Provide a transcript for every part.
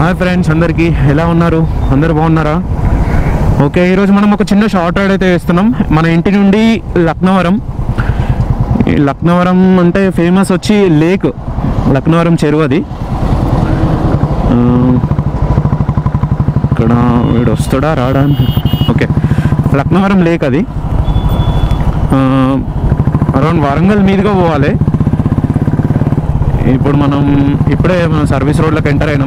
hi friends అందరికీ ఎలా ఉన్నారు అందరు బాగున్నారా ఓకే ఈరోజు మనం ఒక చిన్న షార్ట్ రైడ్ అయితే వేస్తున్నాం మన ఇంటి నుండి లక్నవరం ఈ లక్నవరం అంటే ఫేమస్ వచ్చి లేక్ లక్నవరం చెరువు అది ఆ, ఇక్కడ వీడు వస్తాడా రాడా ఓకే లక్నవరం లేక్ అది అరౌండ్ వరంగల్ మీదుగా పోవాలి ఇప్పుడు మనం ఇప్పుడే మనం సర్వీస్ రోడ్లోకి ఎంటర్ అయినాం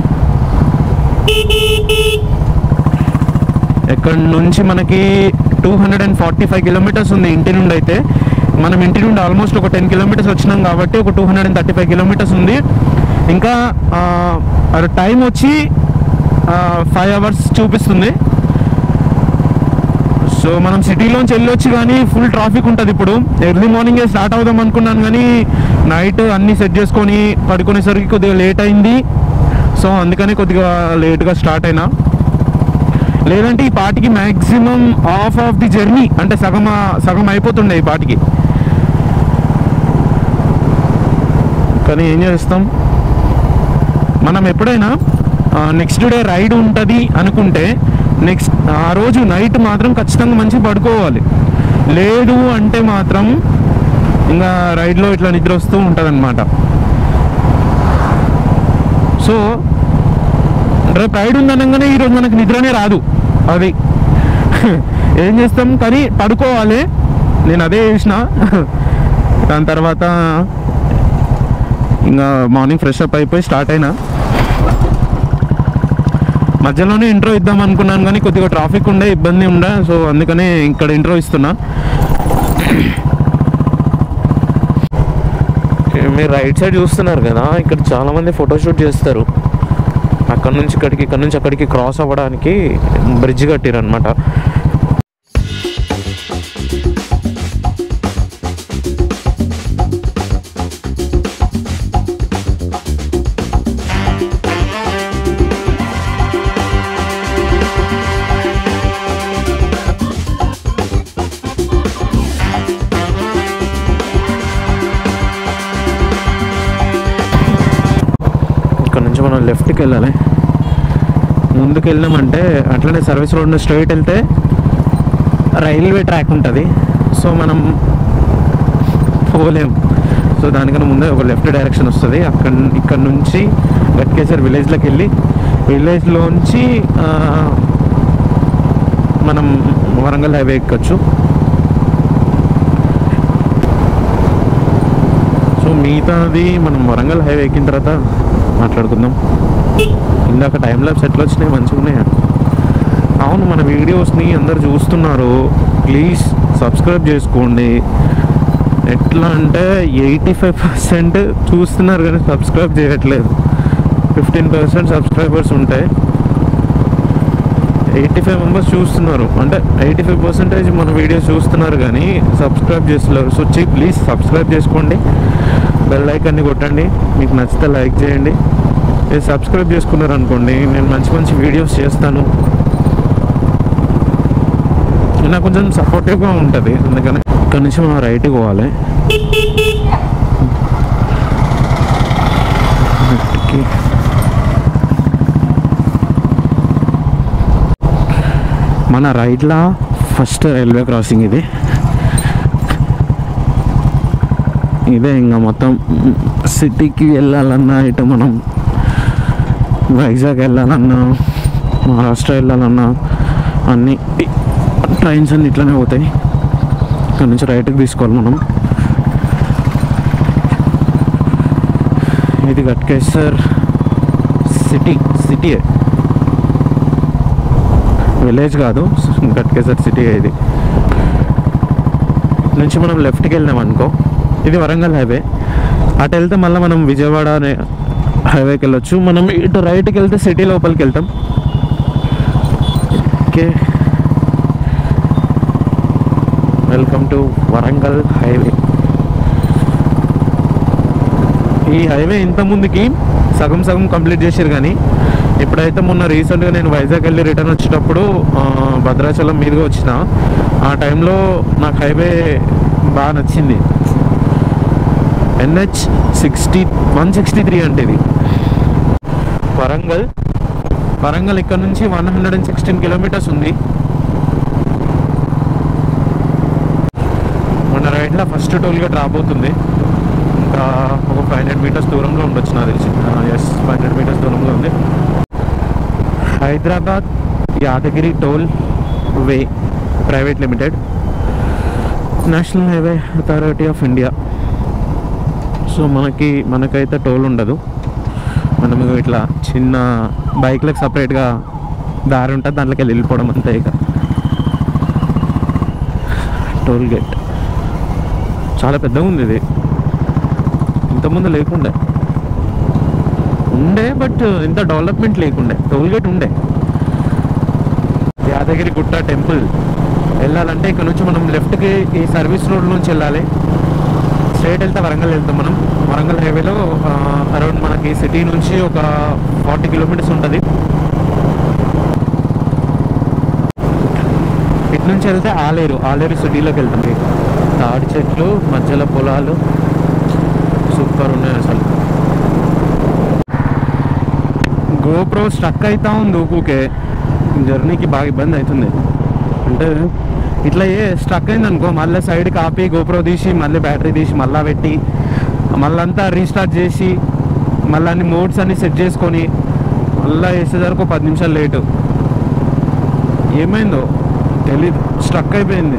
ఎక్కడి నుంచి మనకి two hundred and forty five kilometres ఉంది ఇంటి నుండి అయితే మనం ఇంటి నుండి ఆల్మోస్ట్ ఒక టెన్ కిలోమీటర్స్ వచ్చినాం కాబట్టి ఒక two hundred and thirty five kilometres ఉంది ఇంకా టైం వచ్చి ఫైవ్ అవర్స్ చూపిస్తుంది సో మనం సిటీలోంచి వెళ్ళొచ్చు కానీ ఫుల్ ట్రాఫిక్ ఉంటుంది ఇప్పుడు ఎర్లీ మార్నింగే స్టార్ట్ అవుదాం అనుకున్నాను కానీ నైట్ అన్నీ సెట్ చేసుకొని పడుకునేసరికి కొద్దిగా లేట్ అయింది సో అందుకని కొద్దిగా లేట్గా స్టార్ట్ అయినా లేదంటే ఈ పాటికి maximum half of the journey అంటే సగం సగం అయిపోతుండే ఈ పాటికి కానీ ఏం చేస్తాం మనం ఎప్పుడైనా నెక్స్ట్ డే రైడ్ ఉంటుంది అనుకుంటే నెక్స్ట్ ఆ రోజు నైట్ మాత్రం ఖచ్చితంగా మంచి పడుకోవాలి లేదు అంటే మాత్రం ఇంకా రైడ్లో ఇట్లా నిద్ర వస్తూ ఉంటుంది అనమాట సో రేపు రైడ్ ఉందనగానే ఈరోజు మనకు నిద్రనే రాదు అది ఏం చేస్తాం కానీ పడుకోవాలి నేను అదే చేసిన దాని తర్వాత ఇంకా మార్నింగ్ ఫ్రెష్ అప్ అయిపోయి స్టార్ట్ అయినా మధ్యలోనే ఇంట్రో ఇద్దాం అనుకున్నాను కానీ కొద్దిగా ట్రాఫిక్ ఉండే ఇబ్బంది ఉండే సో అందుకనే ఇక్కడ ఇంట్రో ఇస్తున్నా మీరు రైట్ సైడ్ చూస్తున్నారు కదా ఇక్కడ చాలా మంది ఫోటోషూట్ చేస్తారు అక్కడ నుంచి ఇక్కడికి ఇక్కడ నుంచి అక్కడికి క్రాస్ అవ్వడానికి బ్రిడ్జ్ కట్టారు అనమాట ఇక్కడ నుంచి మనం లెఫ్ట్కి వెళ్ళాలి ముందుకు వెళ్ళామంటే అట్లనే సర్వీస్ రోడ్ స్ట్రైట్ వెళ్తే రైల్వే ట్రాక్ ఉంటుంది సో మనం పోలేం సో దానికన్నా ముందే ఒక లెఫ్ట్ డైరెక్షన్ వస్తుంది అక్కడ ఇక్కడ నుంచి గట్కేసర్ విలేజ్లోకి వెళ్ళి విలేజ్లోంచి మనం వరంగల్ హైవే ఎక్కచ్చు సో మిగతాది మనం వరంగల్ హైవే ఎక్కిన తర్వాత మాట్లాడుకుందాం ఇందాక టైం ల్యాబ్స్ ఎట్లా వచ్చినాయి మంచిగా ఉన్నాయా అవును మన వీడియోస్ని అందరు చూస్తున్నారు ప్లీజ్ సబ్స్క్రైబ్ చేసుకోండి ఎట్లా అంటే ఎయిటీ ఫైవ్ పర్సెంట్ చూస్తున్నారు కానీ సబ్స్క్రైబ్ చేయట్లేదు ఫిఫ్టీన్ పర్సెంట్ సబ్స్క్రైబర్స్ ఉంటాయి ఎయిటీ ఫైవ్ మెంబర్స్ చూస్తున్నారు అంటే ఎయిటీ ఫైవ్ పర్సెంటేజ్ మన వీడియోస్ చూస్తున్నారు కానీ సబ్స్క్రైబ్ చేస్తున్నారు సో వచ్చి ప్లీజ్ సబ్స్క్రైబ్ చేసుకోండి బెల్ ఐకాన్ని కొట్టండి మీకు నచ్చితే లైక్ చేయండి మీరు సబ్స్క్రైబ్ చేసుకున్నారు అనుకోండి నేను మంచి మంచి వీడియోస్ చేస్తాను నాకు కొంచెం సపోర్టివ్గా ఉంటుంది అందుకని ఇక్కడ నుంచి మనం రైట్కి పోవాలి రైట్కి మన రైట్లా ఫస్ట్ రైల్వే క్రాసింగ్ ఇది ఇదే ఇంకా మొత్తం సిటీకి వెళ్ళాలన్నా ఇటు మనం వైజాగ్ వెళ్ళాలన్నా మహారాష్ట్ర వెళ్ళాలన్నా అన్నీ ట్రైన్స్ అన్ని ఇట్లనే పోతాయి ఇక్కడ నుంచి రైట్కి తీసుకోవాలి మనం ఇది గట్కేసర్ సిటీ సిటీ విలేజ్ కాదు గట్కేసర్ సిటీ ఇది ఇటు నుంచి మనం లెఫ్ట్కి వెళ్ళినాం అనుకో ఇది వరంగల్ హైవే అటు వెళ్తే మళ్ళీ మనం విజయవాడ అనే హైవేకి వెళ్ళొచ్చు మనం ఇటు రైట్కి వెళ్తే సిటీ లోపలికి వెళ్తాం okay welcome to Warangal highway ఈ హైవే ఇంత ముందుకి సగం సగం కంప్లీట్ చేశారు కానీ ఇప్పుడైతే మొన్న రీసెంట్గా నేను వైజాగ్ వెళ్ళి రిటర్న్ వచ్చేటప్పుడు ఆ, భద్రాచలం మీదుగా వచ్చిన ఆ టైంలో నాకు హైవే బాగా నచ్చింది NH sixty one sixty three అంటే ఇది వరంగల్ వరంగల్ ఇక్కడ నుంచి one hundred and sixteen kilometres ఉంది మన రైడ్లో ఫస్ట్ టోల్ గేట్ రాబోతుంది ఇంకా ఒక ఫైవ్ హండ్రెడ్ మీటర్స్ దూరంలో ఉండొచ్చు నాకు తెలిసి ఎస్ ఫైవ్ హండ్రెడ్ మీటర్స్ దూరంలో ఉంది Hyderabad Yadagiri toll way private limited national highway authority of India so మనకి మనకైతే టోల్ ఉండదు మనం ఇట్లా చిన్న బైక్లకు సపరేట్గా దారి ఉంటుంది దాంట్లోకి వెళ్ళి వెళ్ళిపోవడం అంతే ఇక టోల్ గేట్ చాలా పెద్దగా ఉంది ఇది ఇంతకుముందు లేకుండే ఉండే బట్ ఇంత డెవలప్మెంట్ లేకుండే టోల్ గేట్ ఉండే యాదగిరి గుట్ట టెంపుల్ వెళ్ళాలంటే ఇక్కడ నుంచి మనం లెఫ్ట్కి ఈ సర్వీస్ రోడ్ నుంచి వెళ్ళాలి స్ట్రైట్ వెళ్తే వరంగల్ వెళ్తాం మనం వరంగల్ హైవేలో అరౌండ్ మనకి సిటీ నుంచి ఒక ఫార్టీ కిలోమీటర్స్ ఉంటుంది ఇటు నుంచి వెళ్తే ఆలేరు ఆలేరు సిటీలోకి వెళ్తాం తాడి చెట్లు మధ్యలో పొలాలు సూపర్ ఉన్నాయి అసలు గోప్రో స్ట్రక్ అవుతా ఉంది ఊకే జర్నీకి బాగా ఇబ్బంది అవుతుంది అంటే ఇట్లా ఏ స్ట్రక్ అయింది అనుకో మళ్ళీ సైడ్కి ఆపి గోప్రో తీసి మళ్ళీ బ్యాటరీ తీసి మళ్ళీ పెట్టి మళ్ళీ అంతా రీస్టార్ట్ చేసి మళ్ళీ అన్ని మోడ్స్ అన్ని సెట్ చేసుకొని మళ్ళీ వేసేసరికి ఒక పది నిమిషాలు లేటు ఏమైందో తెలీదు స్ట్రక్ అయిపోయింది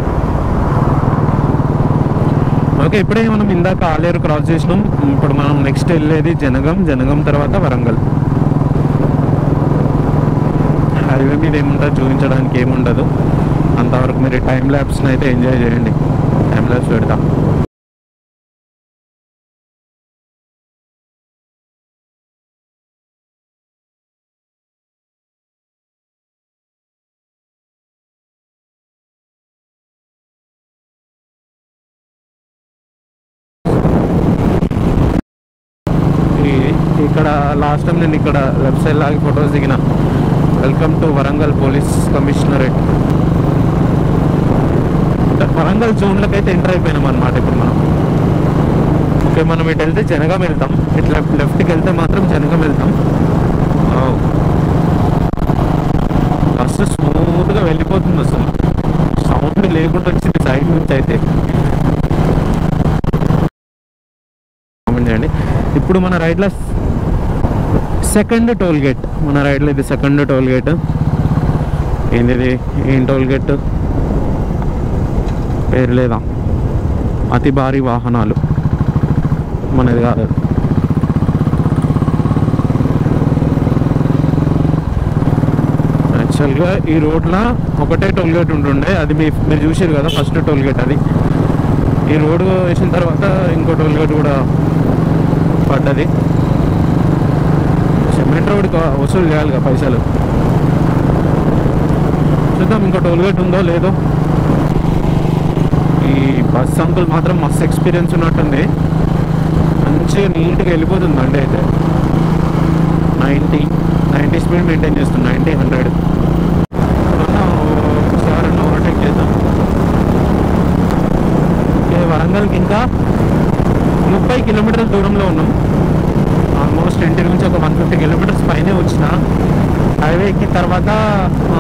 ఓకే ఇప్పుడే మనం ఇందాక ఆలేరు క్రాస్ చేసినాం ఇప్పుడు మనం నెక్స్ట్ వెళ్ళేది జనగం జనగం తర్వాత వరంగల్ హైవే మీద ఏముంటుంది చూపించడానికి ఏముండదు అంతవరకు మీరు టైం ల్యాబ్స్ని అయితే ఎంజాయ్ చేయండి టైం ల్యాబ్స్ పెడతాం ఈ- ఇక్కడ లాస్ట్ టైం నేను ఇక్కడ లెఫ్ట్ సైడ్ లాగి ఫొటోస్ దిగిన welcome to Warangal police commissionerate Warangal జోన్లకు అయితే ఎంటర్ అయిపోయినాం అనమాట ఇప్పుడు మనం ఓకే మనం ఇటు వెళ్తే జనగం వెళ్తాం ఇటు లెఫ్ట్ లెఫ్ట్కి వెళ్తే మాత్రం జనగం వెళ్తాం ఫస్ట్ స్మూత్గా వెళ్ళిపోతుంది అసలు సౌండ్ లేకుండా వచ్చింది సైడ్ నుంచి అయితే కామెంట్ చేయండి ఇప్పుడు మన రైడ్లో సెకండ్ టోల్ గేట్ మన రైడ్లో ఇది సెకండ్ టోల్ గేట్ ఏంటిది ఏం టోల్ గేట్ పేరు లేదా అతి భారీ వాహనాలు మనది కాదు యాక్చువల్గా ఈ రోడ్లో ఒకటే టోల్ గేట్ ఉంటుండే అది మీ మీరు చూసారు కదా ఫస్ట్ టోల్ గేట్ అది ఈ రోడ్ వేసిన తర్వాత ఇంకో టోల్ గేట్ కూడా పడ్డది సిమెంట్ రోడ్కి వసూలు చేయాలి కదా పైసలు చూద్దాం ఇంకో టోల్ గేట్ ఉందో లేదో ఈ బస్ అంకుల్ మాత్రం మస్తు ఎక్స్పీరియన్స్ ఉన్నట్టుంది మంచిగా నీట్గా వెళ్ళిపోతుంది బండి అయితే నైంటీ నైంటీ స్పీడ్ మెయింటైన్ చేస్తుంది నైంటీ హండ్రెడ్ ఒకసారి ఓవర్టేక్ చేద్దాం ఓకే వరంగల్కి ఇంకా ముప్పై కిలోమీటర్ల దూరంలో ఉన్నాం ఆల్మోస్ట్ ఇంటి నుంచి ఒక వన్ ఫిఫ్టీ కిలోమీటర్స్ పైనే వచ్చిన హైవే ఎక్కిన తర్వాత ఆ,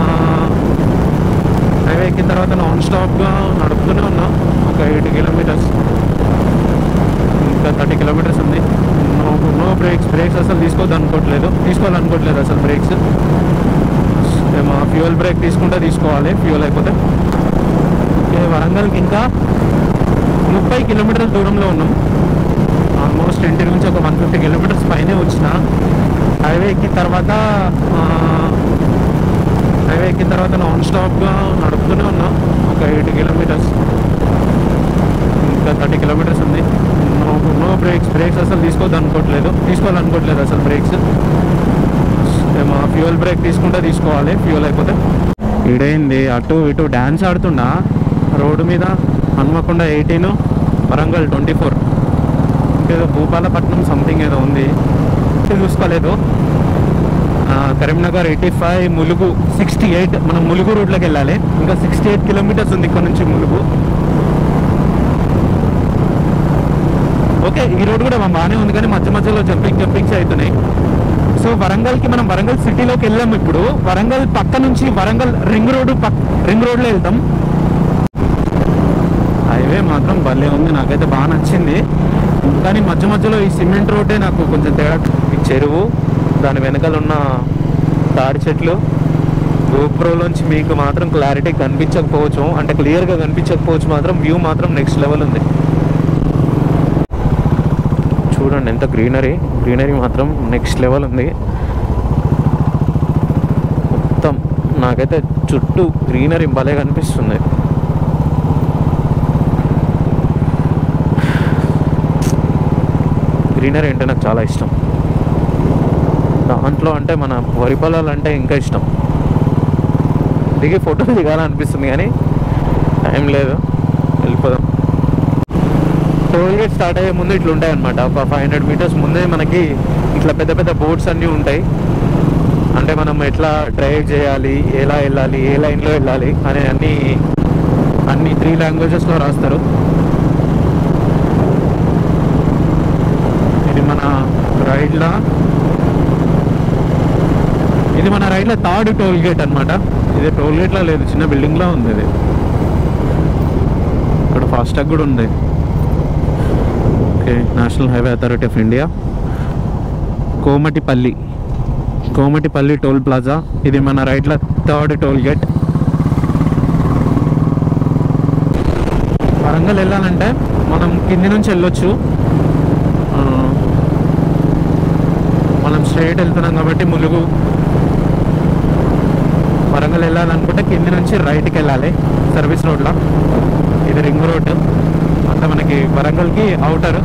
హైవే ఎక్కిన తర్వాత నాన్ స్టాప్గా నడుపుతూనే ఉన్నా ఒక ఎయిట్ కిలోమీటర్స్ ఇంకా థర్టీ కిలోమీటర్స్ ఉంది నో నో బ్రేక్స్ బ్రేక్స్ అసలు తీసుకోవద్దు అనుకోవట్లేదు తీసుకోవాలనుకోవట్లేదు అసలు బ్రేక్స్ మా ఫ్యూయల్ బ్రేక్ తీసుకుంటే తీసుకోవాలి ఫ్యూయల్ అయిపోతే ఓకే వరంగల్కి ఇంకా ముప్పై కిలోమీటర్ల దూరంలో ఉన్నాం ఆల్మోస్ట్ ఇంటి నుంచి ఒక వన్ ఫిఫ్టీ కిలోమీటర్స్ పైనే వచ్చిన హైవే ఎక్కిన తర్వాత ఆ, హైవే ఎక్కిన తర్వాత నాన్ స్టాప్గా నడుపుతూనే ఉన్నా ఒక ఎయిట్ కిలోమీటర్స్ ఇంకా థర్టీ కిలోమీటర్స్ ఉంది నో నో బ్రేక్స్ బ్రేక్స్ అసలు తీసుకోవద్దు అనుకోవట్లేదు తీసుకోవాలనుకోవట్లేదు అసలు బ్రేక్స్ మా ఫ్యూయల్ బ్రేక్ తీసుకుంటే తీసుకోవాలి ఫ్యూయల్ అయిపోతే ఇడైంది అటు ఇటు డ్యాన్స్ ఆడుతున్నా రోడ్డు మీద Hanamkonda eighteen Warangal twenty four ఇంకేదో భూపాలపట్నం సంథింగ్ ఏదో ఉంది ఇది చూసుకోలేదు ఆ, Karimnagar eighty five Mulugu sixty eight మనం ములుగు రూట్లోకి వెళ్ళాలి ఇంకా సిక్స్టీ ఎయిట్ కిలోమీటర్స్ ఉంది ఇక్కడ నుంచి ములుగు ఓకే ఈ రోడ్ కూడా బాగానే ఉంది కానీ మధ్య మధ్యలో జంపింగ్ జంపింగ్స్ అవుతున్నాయి సో వరంగల్కి మనం వరంగల్ సిటీలోకి వెళ్ళాము ఇప్పుడు వరంగల్ పక్క నుంచి వరంగల్ రింగ్ రోడ్ పక్ రింగ్ రోడ్లో వెళ్తాం హైవే మాత్రం భలే ఉంది నాకైతే బాగా నచ్చింది కానీ మధ్య మధ్యలో ఈ సిమెంట్ రోడ్డే నాకు కొంచెం తేడా ఈ చెరువు దాని వెనకాల ఉన్న తాడి చెట్లు గోప్రోలోంచి మీకు మాత్రం క్లారిటీ కనిపించకపోవచ్చు అంటే క్లియర్గా కనిపించకపోవచ్చు మాత్రం వ్యూ మాత్రం నెక్స్ట్ లెవెల్ ఉంది చూడండి ఎంత గ్రీనరీ గ్రీనరీ మాత్రం నెక్స్ట్ లెవెల్ ఉంది మొత్తం నాకైతే చుట్టూ గ్రీనరీ భలే కనిపిస్తుంది గ్రీనరీ అంటే నాకు చాలా ఇష్టం దాంట్లో అంటే మన వరి పొలాలు అంటే ఇంకా ఇష్టం దిగి ఫోటో దిగాలనిపిస్తుంది కానీ టైం లేదు వెళ్ళిపోదాం టోల్ గేట్ స్టార్ట్ అయ్యే ముందు ఇట్లా ఉంటాయి అనమాట ఒక ఫైవ్ హండ్రెడ్ మీటర్స్ ముందే మనకి ఇట్లా పెద్ద పెద్ద బోర్డ్స్ అన్నీ ఉంటాయి అంటే మనం ఎట్లా డ్రైవ్ చేయాలి ఎలా వెళ్ళాలి ఏ లైన్లో వెళ్ళాలి అనే అన్ని అన్ని త్రీ లాంగ్వేజెస్లో రాస్తారు ఇది మన రైడ్లా ఇది మన రైడ్లో థర్డ్ టోల్ గేట్ అనమాట ఇది టోల్ గేట్లా లేదు చిన్న బిల్డింగ్లా ఉంది ఇది ఇక్కడ ఫాస్టాగ్ కూడా ఉంది okay national highway authority of India Komatipalli Komatipalli toll plaza ఇది మన రైట్లో థర్డ్ టోల్ గేట్ వరంగల్ వెళ్ళాలంటే మనం కింది నుంచి వెళ్ళొచ్చు ఆ, మనం స్ట్రైట్ వెళ్తున్నాం కాబట్టి ములుగు వరంగల్ వెళ్ళాలనుకుంటే కింది నుంచి రైట్కి వెళ్ళాలి సర్వీస్ రోడ్లో ఇది రింగ్ రోడ్ అంతా మనకి వరంగల్కి అవుటర్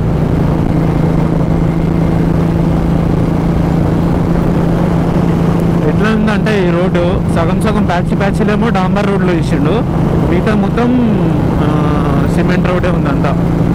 ఎట్లా ఉందంటే ఈ రోడ్డు సగం సగం ప్యాచ్ ప్యాచ్లేమో డాంబర్ రోడ్లో ఇచ్చిండు మిగతా మొత్తం ఆ, సిమెంట్ రోడ్డే ఉందంతా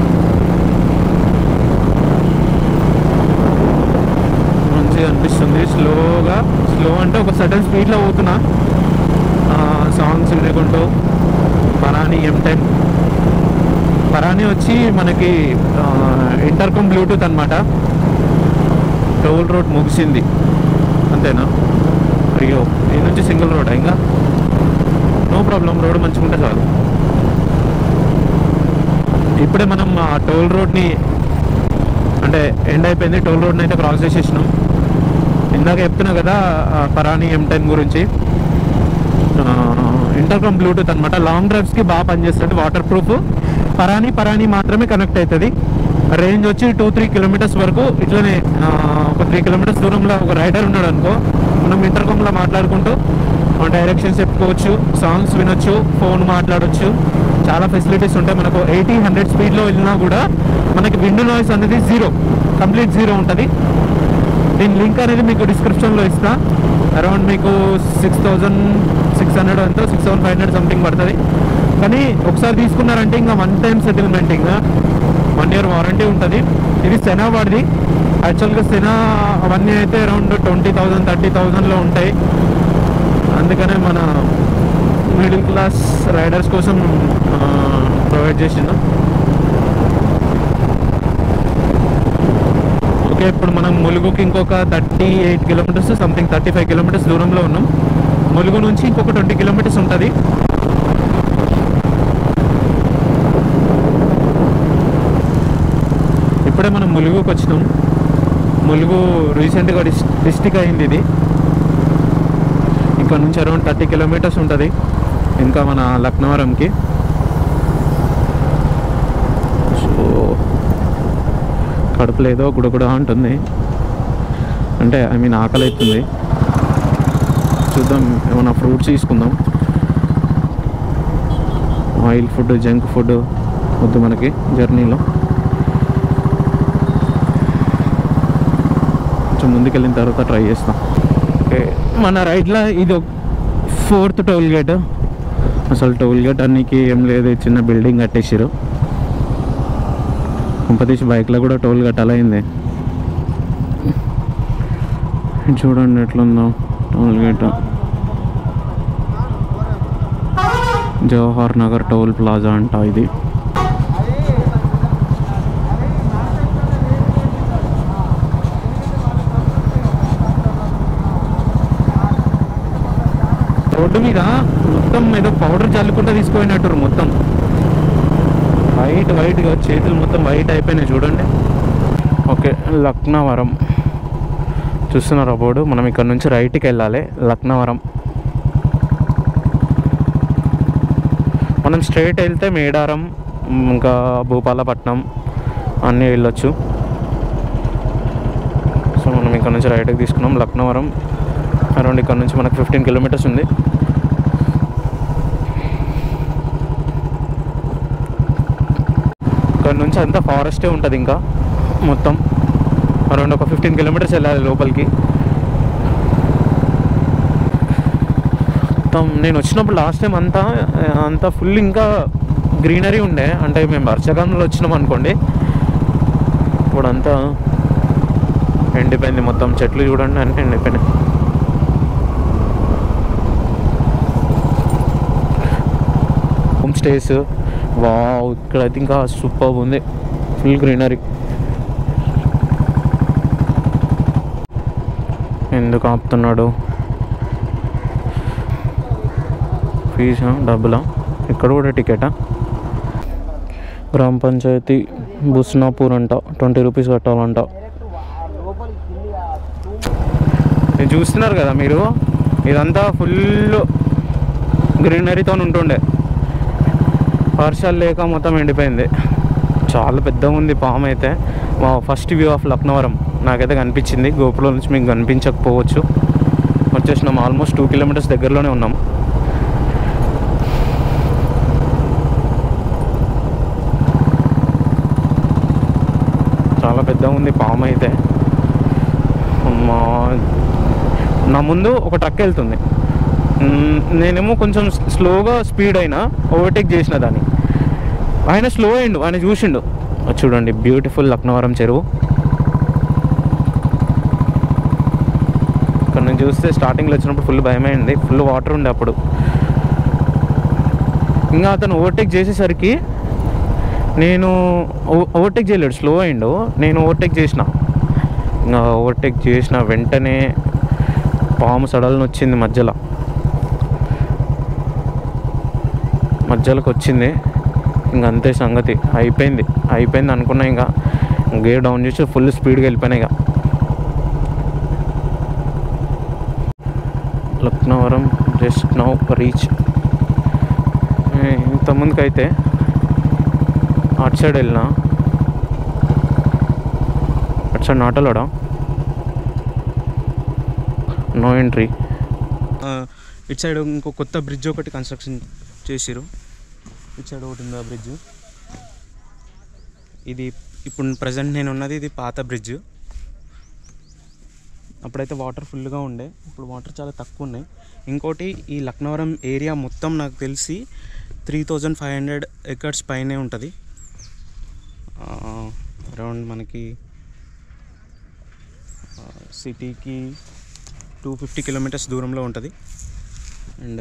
మంచిగా అనిపిస్తుంది స్లోగా స్లో అంటే ఒక సడన్ స్పీడ్లో పోతున్నా సాంగ్స్ వినుకుంటూ పరాని ఎం టెన్ పరాని వచ్చి మనకి ఇంటర్కమ్ బ్లూటూత్ అనమాట టోల్ రోడ్ ముగిసింది అంతేనా అయ్యో ఈ నుంచి సింగిల్ రోడ్ ఇంకా నో ప్రాబ్లం రోడ్ మంచిగా ఉంటే చాలు ఇప్పుడే మనం ఆ టోల్ రోడ్ని అంటే ఎండ్ అయిపోయింది టోల్ రోడ్ని అయితే క్రాస్ చేసేసినాం ఇందాక చెప్తున్నా కదా ఆ పరాని ఎం టెన్ గురించి ఇంటర్కామ్ బ్లూటూత్ అనమాట లాంగ్ డ్రైవ్స్కి బాగా పనిచేస్తుంది వాటర్ ప్రూఫ్ పరాని పరాని మాత్రమే కనెక్ట్ అవుతుంది రేంజ్ వచ్చి టూ త్రీ కిలోమీటర్స్ వరకు ఇట్లనే ఆ, ఒక త్రీ కిలోమీటర్స్ దూరంలో ఒక రైడర్ ఉన్నాడు అనుకో మనం ఇంటర్కామ్లో మాట్లాడుకుంటూ డైరెక్షన్స్ చెప్పుకోవచ్చు సాంగ్స్ వినొచ్చు ఫోన్ మాట్లాడొచ్చు చాలా ఫెసిలిటీస్ ఉంటాయి మనకు ఎయిటీ హండ్రెడ్ స్పీడ్లో వెళ్ళినా కూడా మనకి విండ్ నాయిస్ అనేది జీరో కంప్లీట్ జీరో ఉంటుంది దీని లింక్ అనేది మీకు డిస్క్రిప్షన్లో ఇస్తా అరౌండ్ మీకు సిక్స్ థౌజండ్ సిక్స్ హండ్రెడ్ ఎంతో six thousand five hundred something పడుతుంది కానీ ఒకసారి తీసుకున్నారంటే ఇంకా వన్ టైం సెటిల్మెంట్ ఇంకా వన్ ఇయర్ వారంటీ ఉంటుంది ఇది సెనా వాడిది యాక్చువల్గా సెనా అవన్నీ అయితే అరౌండ్ ట్వంటీ థౌజండ్ థర్టీ థౌజండ్లో ఉంటాయి అందుకనే మన మిడిల్ క్లాస్ రైడర్స్ కోసం ప్రొవైడ్ చేసిండు ఓకే ఇప్పుడు మనం ములుగుకి ఇంకొక thirty eight kilometres something thirty five kilometres దూరంలో ఉన్నాం ములుగు నుంచి ఇంకొక ట్వంటీ కిలోమీటర్స్ ఉంటుంది ఇప్పుడే మనం ములుగుకి వచ్చినాం ములుగు రీసెంట్గా డిస్ డిస్టిక్ అయింది ఇది ఇక్కడ నుంచి అరౌండ్ థర్టీ కిలోమీటర్స్ ఉంటుంది ఇంకా మన లక్నవరంకి సో కడుపులో ఏదో గుడగుడ ఉంటుంది అంటే ఐ మీన్ ఆకలి అవుతుంది చూద్దాం ఏమైనా ఫ్రూట్స్ తీసుకుందాం ఆయిల్ ఫుడ్ జంక్ ఫుడ్ వద్దు మనకి జర్నీలో కొంచెం ముందుకెళ్ళిన తర్వాత ట్రై చేస్తాం ఓకే మన రైట్లో ఇది ఫోర్త్ టోల్ గేట్ అసలు టోల్ గేట్ అన్నికి ఏం లేదు చిన్న బిల్డింగ్ కట్టేసారు కంపతీసి బైక్లో కూడా టోల్ కట్టాలైంది చూడండి ఎట్లుందో toll gate Jawahar Nagar toll plaza అంట ఇది రోడ్డు మీద మొత్తం ఏదో పౌడర్ చల్లుకుంటూ తీసుకుపోయినట్టు మొత్తం వైట్ వైట్గా చేతులు మొత్తం వైట్ అయిపోయినాయి చూడండి ఓకే లక్నవరం చూస్తున్నారు బోర్డు మనం ఇక్కడ నుంచి రైట్కి వెళ్ళాలి లక్నవరం మనం స్ట్రైట్ వెళ్తే మేడారం మ్, ఇంకా భూపాలపట్నం అన్నీ వెళ్ళొచ్చు సో మనం ఇక్కడ నుంచి రైట్కి తీసుకున్నాం లక్నవరం అరౌండ్ ఇక్కడ నుంచి మనకు ఫిఫ్టీన్ కిలోమీటర్స్ ఉంది ఇక్కడ నుంచి అంతా ఫారెస్టే ఉంటుంది ఇంకా మొత్తం అరౌండ్ ఒక ఫిఫ్టీన్ కిలోమీటర్స్ వెళ్ళాలి లోపలికి మొత్తం నేను వచ్చినప్పుడు లాస్ట్ టైం అంతా అంతా ఫుల్ ఇంకా గ్రీనరీ ఉండే అంటే మేము వర్షాకాలంలో వచ్చినాం అనుకోండి ఇప్పుడు అంతా ఎండిపోయింది మొత్తం చెట్లు చూడండి అన్నీ ఎండిపోయినాయి హోమ్ స్టేస్ వావ్ ఇక్కడైతే ఇంకా సూపర్ ఉంది ఫుల్ గ్రీనరీ ఎందుకు ఆపుతున్నాడు ఫీజా డబ్బులా ఇక్కడ కూడా టికెటా గ్రామ పంచాయతీ బుస్నాపూర్ అంట ట్వంటీ రూపీస్ కట్టాలంట ఇది చూస్తున్నారు కదా మీరు ఇదంతా ఫుల్ గ్రీనరీతో ఉంటుండే వర్షాలు లేక మొత్తం ఎండిపోయింది చాలా పెద్దగా ఉంది పాము అయితే మా ఫస్ట్ వ్యూ ఆఫ్ లక్నవరం నాకైతే కనిపించింది గోపురం నుంచి మీకు కనిపించకపోవచ్చు వచ్చేసినాం ఆల్మోస్ట్ టూ కిలోమీటర్స్ దగ్గరలోనే ఉన్నాం చాలా పెద్దగా ఉంది పాము అయితే అమ్మా నా ముందు ఒక ట్రక్ వెళ్తుంది మ్, నేనేమో కొంచెం స్లోగా స్పీడ్ అయినా ఓవర్టేక్ చేసిన దాన్ని ఆయన స్లో అయిండు ఆయన చూసిండు అది చూడండి బ్యూటిఫుల్ లక్నవరం చెరువు ఇక్కడ నుంచి చూస్తే స్టార్టింగ్లో వచ్చినప్పుడు ఫుల్ భయమైంది ఫుల్ వాటర్ ఉండే అప్పుడు ఇంకా అతను ఓవర్టేక్ చేసేసరికి నేను ఓ- ఓవర్టేక్ చేయలేడు స్లో అయిండు నేను ఓవర్టేక్ చేసిన ఇంకా ఓవర్టేక్ చేసిన వెంటనే పాము సడల్ని వచ్చింది మధ్యలో మధ్యలోకి వచ్చింది ఇంక అంతే సంగతి అయిపోయింది అయిపోయింది అనుకున్నా ఇంకా గేర్ డౌన్ చేసి ఫుల్ స్పీడ్గా వెళ్ళిపోయినా ఇక లక్నవరం జస్ట్ నౌ రీచ్ ఇంతకుముందుకు అయితే అటు సైడ్ వెళ్ళినా అటు సైడ్ నాటలోడా నో ఎంట్రీ ఆ, ఇటు సైడ్ ఇంకో కొత్త బ్రిడ్జ్ ఒకటి కన్స్ట్రక్షన్ చేసిరు ఇటు సైడ్ ఒకటి ఉంది ఆ బ్రిడ్జ్ ఇది ఇప్పుడు ప్రజెంట్ నేను ఉన్నది ఇది పాత బ్రిడ్జ్ అప్పుడైతే వాటర్ ఫుల్గా ఉండే ఇప్పుడు వాటర్ చాలా తక్కువ ఉన్నాయి ఇంకోటి ఈ లక్నవరం ఏరియా మొత్తం నాకు తెలిసి three thousand five hundred acres పైనే ఉంటుంది అరౌండ్ మనకి సిటీకి టూ ఫిఫ్టీ కిలోమీటర్స్ దూరంలో ఉంటుంది అండ్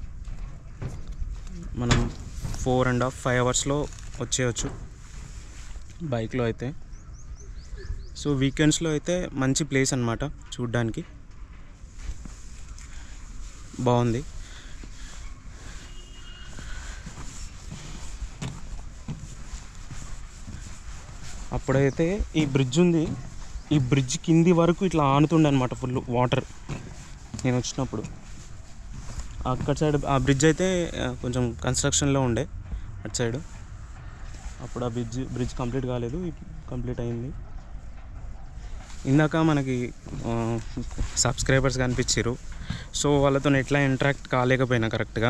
మనం ఫోర్ అండ్ హాఫ్ ఫైవ్ అవర్స్లో వచ్చేయచ్చు బైక్లో అయితే సో వీకెండ్స్లో అయితే మంచి ప్లేస్ అనమాట చూడ్డానికి బాగుంది అప్పుడైతే ఈ బ్రిడ్జ్ ఉంది ఈ బ్రిడ్జ్ కింది వరకు ఇట్లా ఆనుతుండే అనమాట ఫుల్ వాటర్ నేను వచ్చినప్పుడు అక్కడ సైడ్ ఆ బ్రిడ్జ్ అయితే ఆ, కొంచెం కన్స్ట్రక్షన్లో ఉండే అటు సైడ్ అప్పుడు ఆ బ్రిడ్జ్ బ్రిడ్జ్ కంప్లీట్ కాలేదు కంప్లీట్ అయింది ఇందాక మనకి సబ్స్క్రైబర్స్ కనిపించారు సో వాళ్ళతో ఎట్లా ఇంటరాక్ట్ కాలేకపోయినా కరెక్ట్గా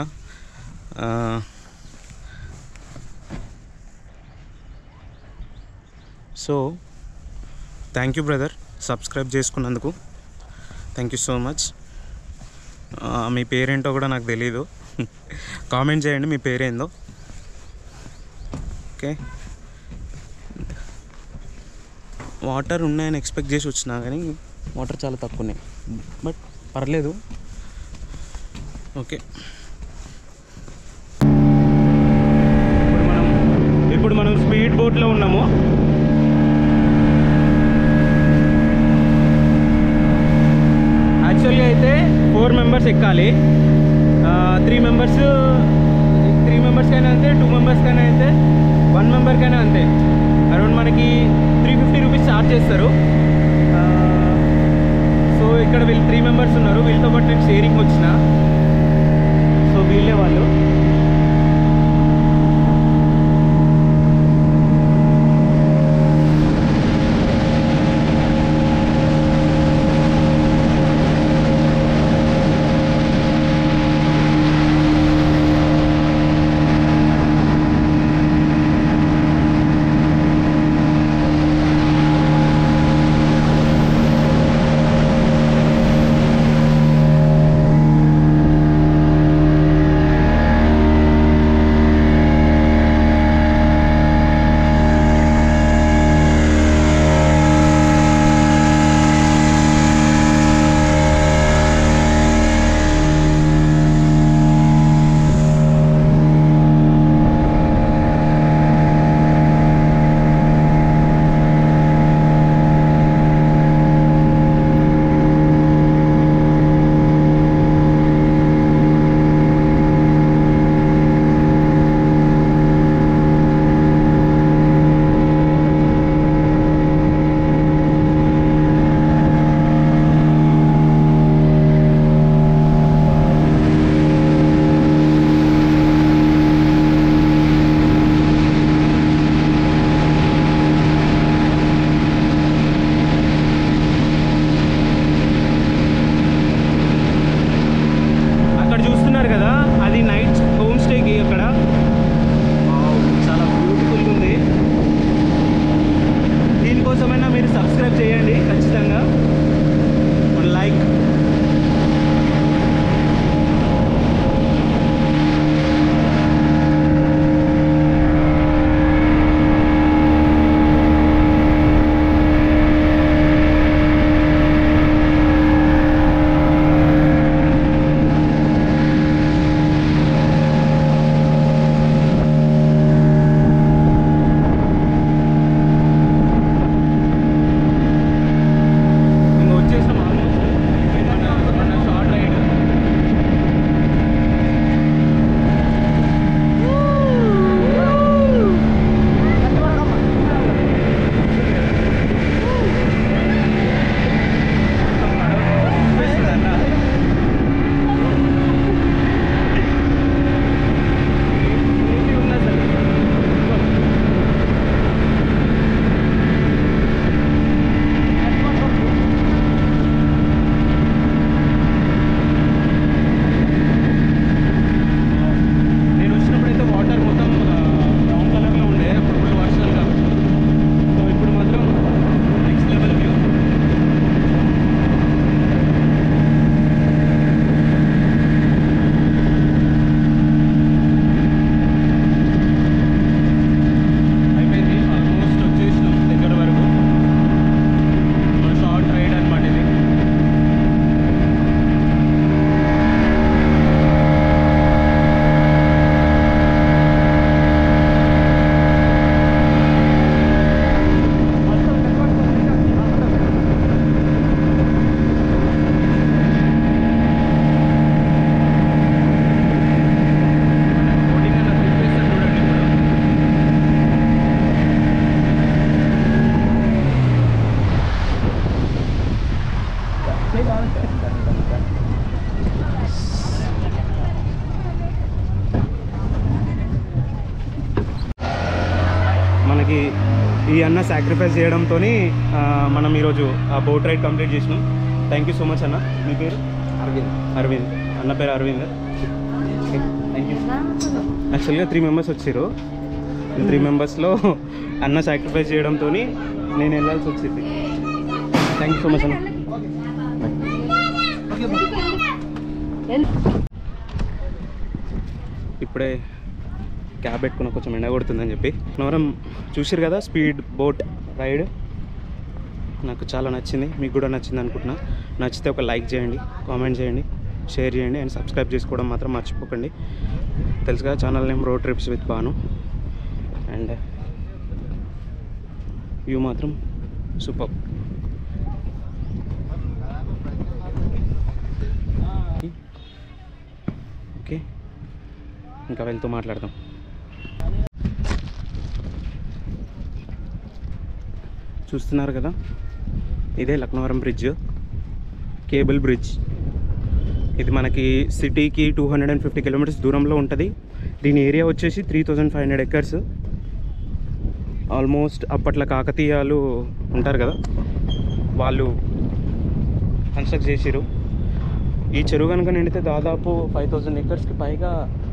so thank you brother subscribe చేసుకున్నందుకు థ్యాంక్ యూ సో మచ్ మీ పేరేంటో కూడా నాకు తెలీదు కామెంట్ చేయండి మీ పేరేందో ఓకే వాటర్ ఉన్నాయని ఎక్స్పెక్ట్ చేసి వచ్చినా కానీ వాటర్ చాలా తక్కువ ఉన్నాయి బట్ పర్లేదు ఓకే ఇప్పుడు మనం ఇప్పుడు మనం స్పీడ్ బోట్లో ఉన్నాము యాక్చువల్గా అయితే ఫోర్ మెంబర్స్ ఎక్కాలి త్రీ మెంబర్స్ త్రీ మెంబర్స్కైనా అంతే టూ మెంబర్స్కైనా అంతే వన్ మెంబర్కైనా అంతే అరౌండ్ మనకి త్రీ ఫిఫ్టీ రూపీస్ ఛార్జ్ చేస్తారు ఆ, సో ఇక్కడ వీళ్ళు త్రీ మెంబర్స్ ఉన్నారు వీళ్ళతో పాటు నేను షేరింగ్ వచ్చిన సో వీళ్ళే వాళ్ళు అక్కడ చూస్తున్నారు కదా అది నైట్ హోమ్ స్టేకి అక్కడ వావ్, చాలా బ్యూటిఫుల్గా ఉంది దీనికోసమైనా మీరు సబ్స్క్రైబ్ చేయండి ఖచ్చితంగా లైక్ ఇంకా వచ్చేసాం ఆల్మోస్ట్ మన మన షార్ట్ రైడ్ నేను వచ్చినప్పుడైతే వాటర్ మొత్తం బ్రౌన్ కలర్లో ఉండే అప్పుడు ఫుల్ వర్షాలు కాబట్టి సో ఇప్పుడు మాత్రం నెక్స్ట్ లెవెల్ వ్యూ అయిపోయింది ఆల్మోస్ట్ వచ్చేసినాం దగ్గర వరకు మన షార్ట్ రైడ్ అనమాట ఇది బోటింగ్ అన్న చూపిస్తాను చూడండి ఇప్పుడు మనకి ఈ అన్న సాక్రిఫైస్ చేయడంతో మనం ఈరోజు ఆ బోట్ రైడ్ కంప్లీట్ చేసినాం థ్యాంక్ యూ సో మచ్ అన్న మీ పేరు అరవింద్ అరవింద్ అన్న పేరు అరవింద్ థ్యాంక్ యూ యాక్చువల్గా త్రీ మెంబర్స్ వచ్చారు త్రీ మెంబర్స్లో అన్న సాక్రిఫైస్ చేయడంతో నేను వెళ్ళాల్సి వచ్చింది థ్యాంక్ యూ సో మచ్ అన్న ఇప్పుడే క్యాబ్ పెట్టుకున్న కొంచెం ఎండ కొడుతుందని చెప్పి నవరం చూసారు కదా స్పీడ్ బోట్ రైడ్ నాకు చాలా నచ్చింది మీకు కూడా నచ్చింది అనుకుంటున్నా నచ్చితే ఒక లైక్ చేయండి కామెంట్ చేయండి షేర్ చేయండి అండ్ సబ్స్క్రైబ్ చేసుకోవడం మాత్రం మర్చిపోకండి తెలుసు కదా channel name road trips with Banu and view మాత్రం సూపర్ ఓకే ఇంకా వెళ్తూ మాట్లాడదాం చూస్తున్నారు కదా ఇదే లక్నవరం బ్రిడ్జ్ కేబుల్ బ్రిడ్జ్ ఇది మనకి సిటీకి two hundred and fifty kilometres దూరంలో ఉంటుంది దీని ఏరియా వచ్చేసి three thousand five hundred acres almost అప్పట్లో కాకతీయాలు ఉంటారు కదా వాళ్ళు కన్స్ట్రక్ట్ చేసిరు ఈ చెరువు కనుక నిండితే దాదాపు ఫైవ్ థౌజండ్ ఎకర్స్కి పైగా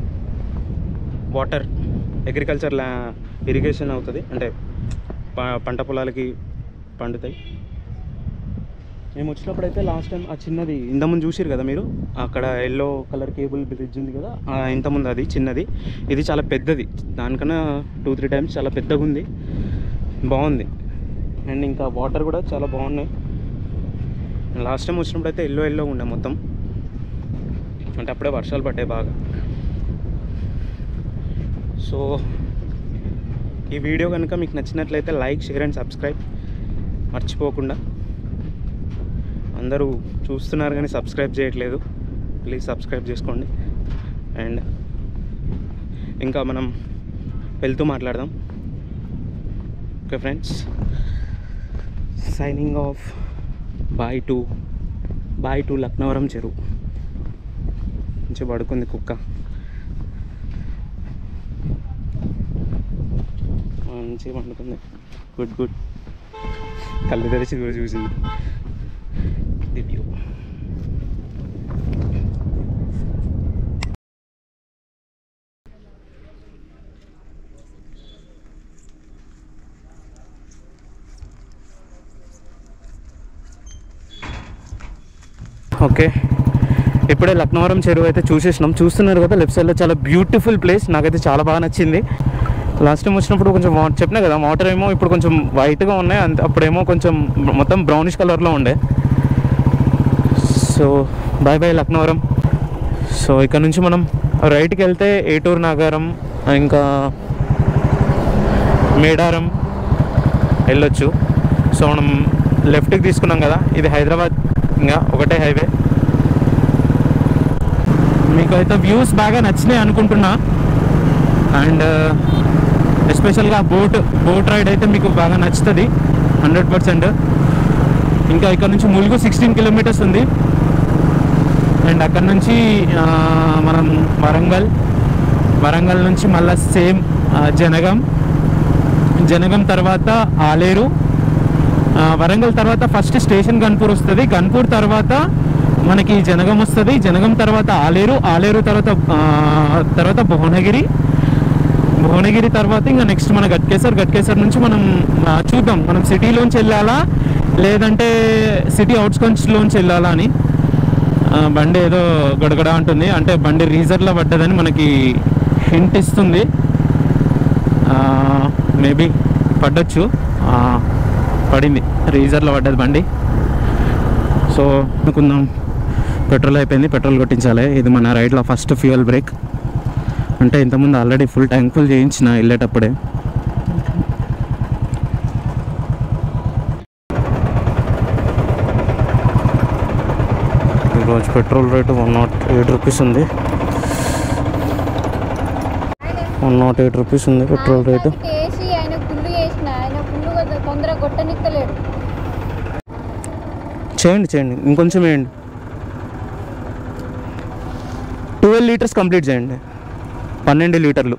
వాటర్ అగ్రికల్చర్ ల్యా ఇరిగేషన్ అవుతుంది అంటే ప- పంట పొలాలకి పండుతాయి మేము వచ్చినప్పుడు అయితే లాస్ట్ టైం ఆ చిన్నది ఇంతకుముందు చూసిరు కదా మీరు అక్కడ ఎల్లో కలర్ కేబుల్ బ్రిడ్జ్ ఉంది కదా ఆ ఇంతకుముందు అది చిన్నది ఇది చాలా పెద్దది దానికన్నా టూ త్రీ టైమ్స్ చాలా పెద్దగా ఉంది బాగుంది అండ్ ఇంకా వాటర్ కూడా చాలా బాగున్నాయి లాస్ట్ టైం వచ్చినప్పుడు అయితే ఎల్లో ఎల్లో ఉండే మొత్తం అంటే అప్పుడే వర్షాలు పడ్డాయి బాగా సో ఈ వీడియో కనుక మీకు నచ్చినట్లయితే లైక్ షేర్ అండ్ సబ్స్క్రైబ్ మర్చిపోకుండా అందరూ చూస్తున్నారు కానీ సబ్స్క్రైబ్ చేయట్లేదు ప్లీజ్ సబ్స్క్రైబ్ చేసుకోండి అండ్ ఇంకా మనం వెళ్తూ మాట్లాడదాం okay friends signing off bye to bye to Laknavaram చెరువు మంచిగా పడుకుంది కుక్క మంచిగా పండుకుంది గుడ్ గుడ్ కళ్ళు తెరిచి కూడా చూసింది ది వ్యూ ఓకే ఇప్పుడే లక్నవరం చెరువు అయితే చూసేసినాం చూస్తున్నారు కదా లెఫ్ట్ సైడ్లో చాలా బ్యూటిఫుల్ ప్లేస్ నాకైతే చాలా బాగా నచ్చింది లాస్ట్ టైం వచ్చినప్పుడు కొంచెం వా చెప్పినా కదా వాటర్ ఏమో ఇప్పుడు కొంచెం వైట్గా ఉన్నాయి అంత అప్పుడేమో కొంచెం మొత్తం బ్రౌనిష్ కలర్లో ఉండే so bye bye Laknavaram so ఇక్కడ నుంచి మనం రైట్కి వెళ్తే ఏటూరు నగరం ఇంకా మేడారం వెళ్ళొచ్చు సో మనం లెఫ్ట్కి తీసుకున్నాం కదా ఇది హైదరాబాద్ ఇంకా ఒకటే హైవే మీకు అయితే వ్యూస్ బాగా నచ్చినాయి అనుకుంటున్నా అండ్ ఎస్పెషల్గా బోట్ బోట్ రైడ్ అయితే మీకు బాగా నచ్చుతుంది హండ్రెడ్ పర్సెంట్ ఇంకా ఇక్కడ నుంచి ములుగు సిక్స్టీన్ కిలోమీటర్స్ ఉంది అండ్ అక్కడ నుంచి ఆ, మనం వరంగల్ వరంగల్ నుంచి మళ్ళీ సేమ్ జనగం జనగం తర్వాత ఆలేరు ఆ, వరంగల్ తర్వాత ఫస్ట్ స్టేషన్ గన్పూర్ వస్తుంది గన్పూర్ తర్వాత మనకి జనగం వస్తుంది జనగం తర్వాత ఆలేరు ఆలేరు తర్వాత ఆ, తర్వాత భువనగిరి భువనగిరి తర్వాత ఇంకా నెక్స్ట్ మన గట్కేసర్ గట్కేసర్ నుంచి మనం ఆ, చూద్దాం మనం సిటీలోంచి వెళ్ళాలా లేదంటే సిటీ అవుట్స్కట్స్లోంచి వెళ్ళాలా అని ఆ, బండి ఏదో గడగడ అంటుంది అంటే బండి రీజర్లో పడ్డదని మనకి హింట్ ఇస్తుంది మేబీ పడ్డచ్చు ఆ, పడింది రీజర్లో పడ్డది బండి సో అనుకుందాం పెట్రోల్ అయిపోయింది పెట్రోల్ కొట్టించాలి ఇది మన రైడ్లో ఫస్ట్ ఫ్యూయల్ బ్రేక్ అంటే ఇంతకుముందు ఆల్రెడీ ఫుల్ ట్యాంక్ ఫుల్ చేయించిన వెళ్ళేటప్పుడే ఈరోజు petrol rate one nought eight rupees ఉంది వన్ నాట్ ఎయిట్ రూపీస్ ఉంది పెట్రోల్ రేటు వేసి ఆయన గుళ్ళు చేసిన ఆయన గుళ్ళు కదా తొందరగా గొట్టనిక్కలేడు చేయండి చేయండి ఇంకొంచెం వేయండి ట్వెల్వ్ లీటర్స్ కంప్లీట్ చేయండి పన్నెండు లీటర్లు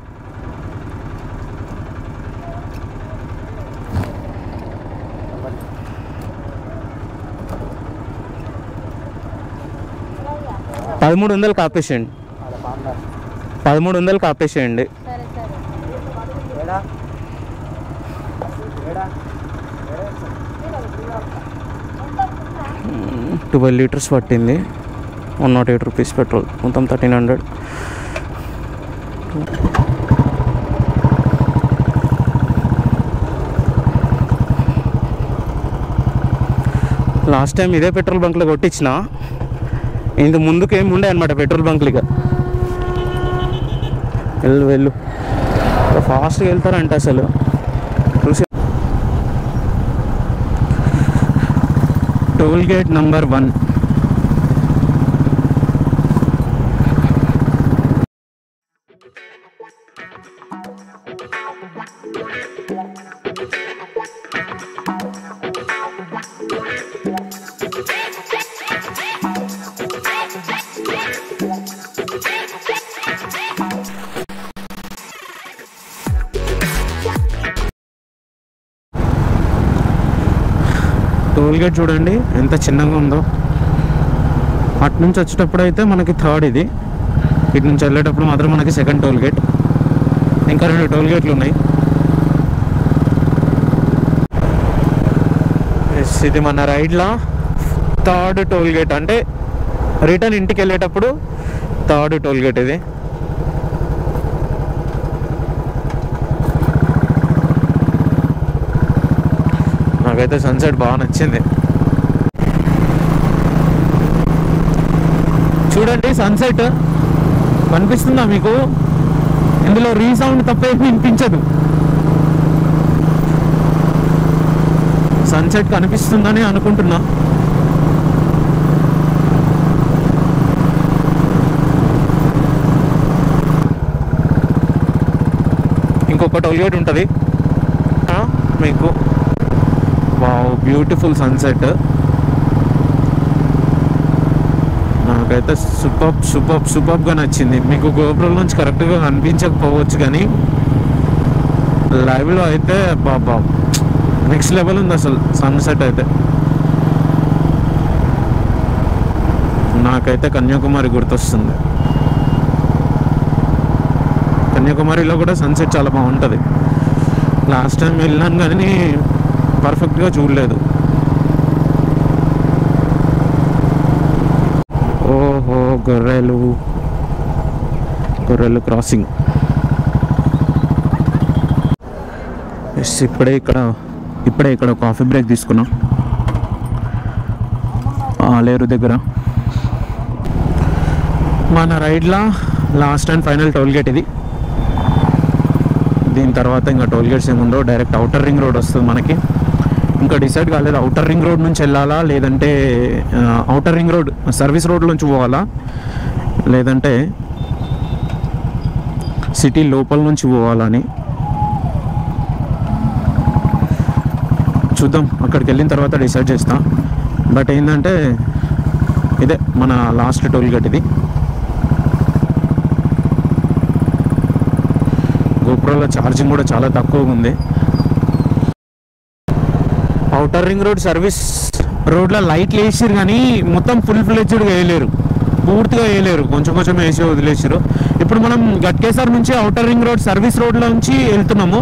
పదమూడు వందలు కాపేసేయండి పదమూడు వందలు కాపేసేయండి సరే సరే ట్వెల్వ్ లీటర్స్ పట్టింది one nought eight rupees petrol మొత్తం థర్టీన్ హండ్రెడ్ లాస్ట్ టైం ఇదే పెట్రోల్ బంక్లో కొట్టించిన ఇంత ముందుకు ఏమి ఉండే అనమాట పెట్రోల్ బంక్లు ఇక వెళ్ళు వెళ్ళు ఫాస్ట్గా వెళ్తారంట అసలు చూసి toll gate number one toll gate చూడండి ఎంత చిన్నగా ఉందో అటు నుంచి వచ్చేటప్పుడు అయితే మనకి థర్డ్ ఇది ఇటు నుంచి వెళ్ళేటప్పుడు మాత్రం మనకి సెకండ్ టోల్ గేట్ ఇంకా రెండు టోల్ గేట్లు ఉన్నాయి Yes, ఇది మన రైడ్లో థర్డ్ టోల్ గేట్ అంటే రిటర్న్ ఇంటికి వెళ్ళేటప్పుడు థర్డ్ టోల్ గేట్ ఇది నాకైతే సన్సెట్ బాగా నచ్చింది చూడండి సన్సెట్ కనిపిస్తుందా మీకు ఇందులో రీసౌండ్ తప్ప ఏమీ వినిపించదు సన్సెట్ కనిపిస్తుందని అనుకుంటున్నా ఇంకొక టోల్గేట్ ఉంటుంది ఆ, మీకు వావ్ బ్యూటిఫుల్ సన్సెట్ నాకైతే సూపర్ సూపర్ సూపర్గా నచ్చింది మీకు గోపురం నుంచి కరెక్ట్గా కనిపించకపోవచ్చు కానీ లైవ్లో అయితే బాబా నెక్స్ట్ లెవెల్ ఉంది అసలు సన్సెట్ అయితే నాకైతే కన్యాకుమారి గుర్తొస్తుంది కన్యాకుమారిలో కూడా సన్సెట్ చాలా బాగుంటుంది లాస్ట్ టైం వెళ్ళాను కానీ పర్ఫెక్ట్గా చూడలేదు ఓహో గొర్రెలు గొర్రెలు క్రాసింగ్ ఎస్ ఇప్పుడే ఇక్కడ ఇప్పుడే ఇక్కడ కాఫీ బ్రేక్ తీసుకున్నాం ఆలేరు దగ్గర మన రైడ్లో last and final toll gate ఇది దీని తర్వాత ఇంకా టోల్ గేట్స్ ఏముండవు డైరెక్ట్ అవుటర్ రింగ్ రోడ్ వస్తుంది మనకి ఇంకా డిసైడ్ కాలేదు అవుటర్ రింగ్ రోడ్ నుంచి వెళ్ళాలా లేదంటే outer ring road service road నుంచి పోవాలా లేదంటే సిటీ లోపల నుంచి పోవాలని చూద్దాం అక్కడికి వెళ్ళిన తర్వాత డిసైడ్ చేస్తా బట్ ఏంటంటే ఇదే మన లాస్ట్ టోల్ గేట్ ఇది గోపురంలో ఛార్జింగ్ కూడా చాలా తక్కువగా ఉంది అవుటర్ రింగ్ రోడ్ సర్వీస్ రోడ్లో లైట్లు వేసారు కానీ మొత్తం ఫుల్ ఫ్లెడ్జ్డ్గా వేయలేరు పూర్తిగా వేయలేరు కొంచెం కొంచెం వేసి వదిలేసారు ఇప్పుడు మనం గట్కేసర్ నుంచి అవుటర్ రింగ్ రోడ్ సర్వీస్ రోడ్లో నుంచి వెళ్తున్నాము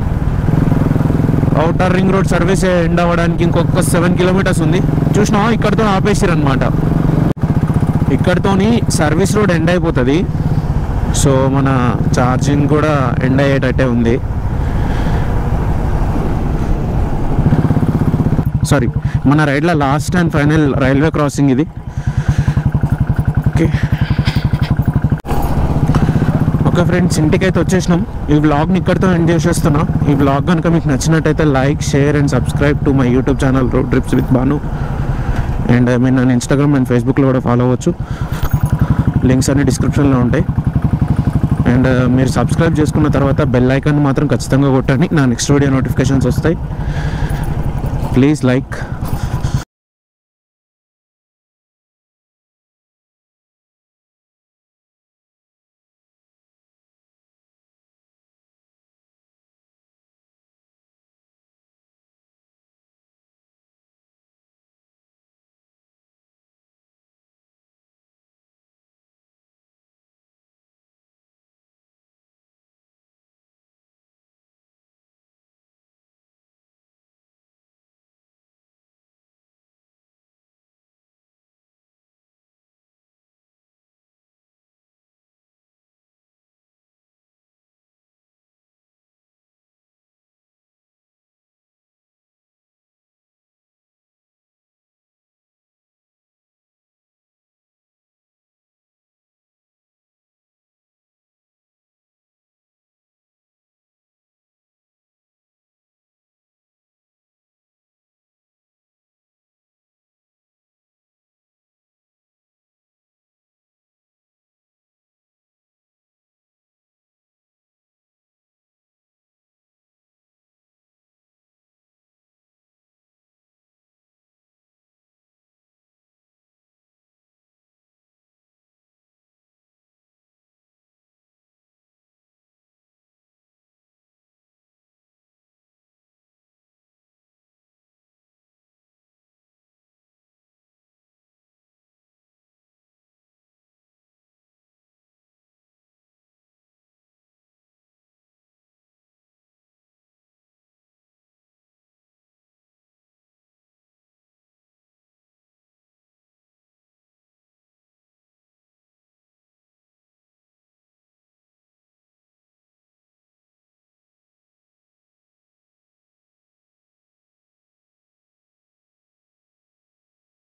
outer ring road service end అవ్వడానికి ఇంకొక సెవెన్ కిలోమీటర్స్ ఉంది చూసినావా ఇక్కడితో ఆపేసారు అనమాట ఇక్కడితోని సర్వీస్ రోడ్ ఎండ్ అయిపోతుంది సో మన ఛార్జింగ్ కూడా ఎండ్ అయ్యేటట్టే ఉంది సారీ మన రైడ్లో last and final railway crossing ఇది ఓకే ఓకే ఫ్రెండ్స్ ఇంటికైతే వచ్చేసినాం ఈ వ్లాగ్ని ఇక్కడితో ఎండ్ చేసేస్తున్నా ఈ వ్లాగ్ కనుక మీకు నచ్చినట్టయితే like share and subscribe to my YouTube channel road trips with Banu and I mean నన్ను ఇన్స్టాగ్రామ్ అండ్ ఫేస్బుక్లో కూడా ఫాలో అవ్వచ్చు లింక్స్ అన్ని డిస్క్రిప్షన్లో ఉంటాయి అండ్ మీరు సబ్స్క్రైబ్ చేసుకున్న తర్వాత బెల్ ఐకాన్ మాత్రం ఖచ్చితంగా కొట్టండి నా నెక్స్ట్ వీడియో నోటిఫికేషన్స్ వస్తాయి ప్లీజ్ లైక్